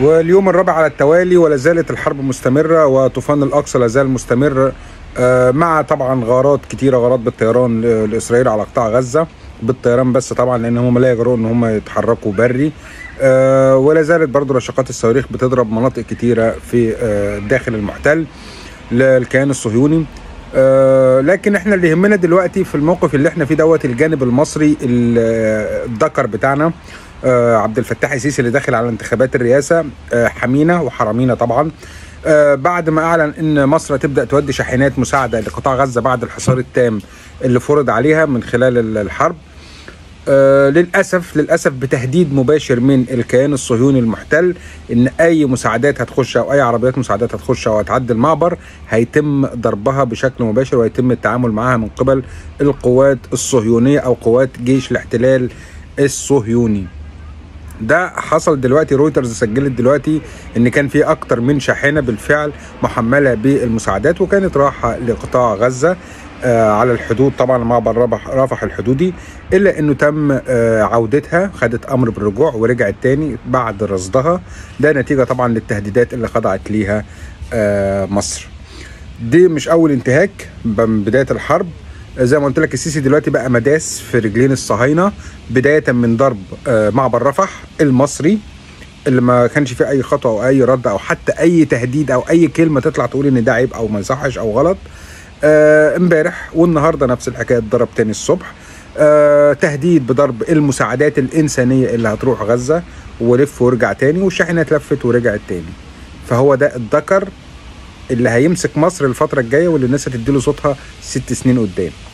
واليوم الرابع على التوالي ولا زالت الحرب مستمرة وطوفان الأقصى لا زال مستمر آه، مع طبعا غارات كتيرة غارات بالطيران ل- لإسرائيل على قطاع غزة بالطيران بس طبعا لأن هم لا يجرؤوا إن هم يتحركوا بري آه، ولا زالت برضو رشقات الصواريخ بتضرب مناطق كتيرة في آه، داخل المحتل للكيان الصهيوني آه، لكن احنا اللي يهمنا دلوقتي في الموقف اللي احنا فيه دوت الجانب المصري ال- آه، الذكر بتاعنا آه، عبد الفتاح السيسي اللي داخل على انتخابات الرئاسه آه، حمينا وحرمينا طبعا آه، بعد ما اعلن ان مصر تبدا تودي شاحنات مساعده لقطاع غزه بعد الحصار التام اللي فرض عليها من خلال ال- الحرب آه للاسف للاسف بتهديد مباشر من الكيان الصهيوني المحتل ان اي مساعدات هتخش او اي عربيات مساعدات هتخش او هتعدي المعبر هيتم ضربها بشكل مباشر ويتم التعامل معها من قبل القوات الصهيونيه او قوات جيش الاحتلال الصهيوني ده حصل دلوقتي رويترز سجلت دلوقتي ان كان في اكتر من شاحنه بالفعل محمله بالمساعدات وكانت رايحه لقطاع غزه آه على الحدود طبعا معبر رفح رفح الحدودي الا انه تم آه عودتها خدت امر بالرجوع ورجعت تاني بعد رصدها ده نتيجه طبعا للتهديدات اللي خضعت ليها آه مصر دي مش اول انتهاك من بدايه الحرب زي ما قلت لك السيسي دلوقتي بقى مداس في رجلين الصهاينه بدايه من ضرب آه، معبر رفح المصري اللي ما كانش فيه اي خطوه او اي رد او حتى اي تهديد او اي كلمه تطلع تقول ان ده عيب او ما يصحش او غلط آه، امبارح والنهارده نفس الحكايه اتضرب تاني الصبح آه، تهديد بضرب المساعدات الانسانيه اللي هتروح غزه ولف ورجع تاني والشاحنات لفت ورجعت تاني فهو ده الذكر اللي هيمسك مصر الفتره الجايه واللي الناس هتديله صوتها ست سنين قدام